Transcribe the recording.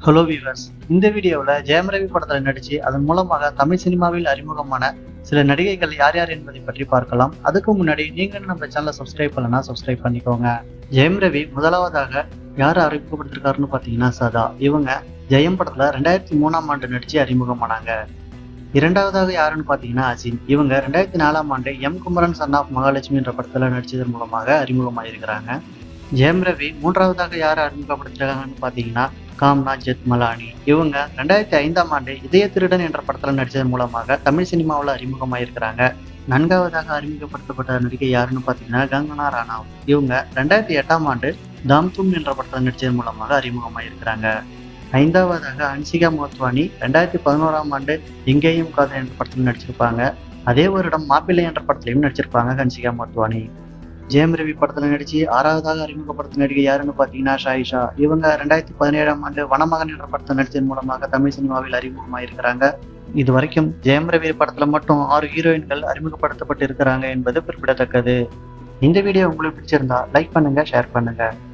hello viewers இந்த வீடியோவில் ஜெயம் ரவி படத்தில் நடித்து அதன் மூலமாக தமிழ் சினிமாவில் அறிமுகமான சில நடிகைகள் யார் யார் என்பதை பற்றி பார்க்கலாம் அதுக்கு முன்னாடி நீங்கள் நம்ம சேனலை சப்ஸ்கிரைப் பண்ணலன்னா சப்ஸ்கிரைப் பண்ணிக்கோங்க ஜெயம் ரவி முதலாவதாக யார் அறிமுகப்படுத்திருக்காருன்னு பார்த்தீங்கன்னா சதா இவங்க ஜெயம் படத்தில் ரெண்டாயிரத்தி மூணாம் ஆண்டு நடித்து அறிமுகமானாங்க இரண்டாவதாக யாருன்னு பார்த்தீங்கன்னா அசின் இவங்க ரெண்டாயிரத்தி நாலாம் ஆண்டு M Kumaran son of Mahalakshmi என்ற படத்தில் நடிச்சதன் மூலமாக அறிமுகமாயிருக்கிறாங்க ஜெயம் ரவி மூன்றாவதாக யார் அறிமுகப்படுத்திருக்காங்கன்னு பார்த்தீங்கன்னா காம்னா ஜெத் மலானி இவங்க ரெண்டாயிரத்தி ஐந்தாம் ஆண்டு இதய திருடன் என்ற படத்தில் நடித்ததன் மூலமாக தமிழ் சினிமாவில் அறிமுகமாயிருக்கிறாங்க நான்காவதாக அறிமுகப்படுத்தப்பட்ட நடிகை யாருன்னு பார்த்தீங்கன்னா கங்கனா ராணாவ் இவங்க ரெண்டாயிரத்தி எட்டாம் ஆண்டு தாம் தும் என்ற படத்தில் நடித்ததன் மூலமாக அறிமுகமாயிருக்கிறாங்க ஐந்தாவதாக அன்சிகா மோத்வானி ரெண்டாயிரத்தி பதினோராம் ஆண்டு எங்கேயும் காதல் என்ற படத்தில் நடிச்சிருப்பாங்க அதே வருடம் மாப்பிள்ளை என்ற படத்திலையும் நடிச்சிருப்பாங்க ஹன்சிகா மோத்வானி ஜெயம் ரவி படத்தில் நடிச்சு ஆறாவதாக அறிமுகப்படுத்த நடிகை யாருன்னு பார்த்தீங்கன்னா ஷாயிஷா இவங்க ரெண்டாயிரத்தி பதினேழாம் ஆண்டு வனமகன் என்ற படத்தை நடித்ததன் மூலமாக தமிழ் சினிமாவில் அறிமுகமாயிருக்கிறாங்க இது வரைக்கும் ஜெயம் ரவி படத்துல மட்டும் ஆறு ஹீரோயின்கள் அறிமுகப்படுத்தப்பட்டு இருக்கிறாங்க என்பது குறிப்பிடத்தக்கது இந்த வீடியோ உங்களுக்கு பிடிச்சிருந்தா லைக் பண்ணுங்க ஷேர் பண்ணுங்க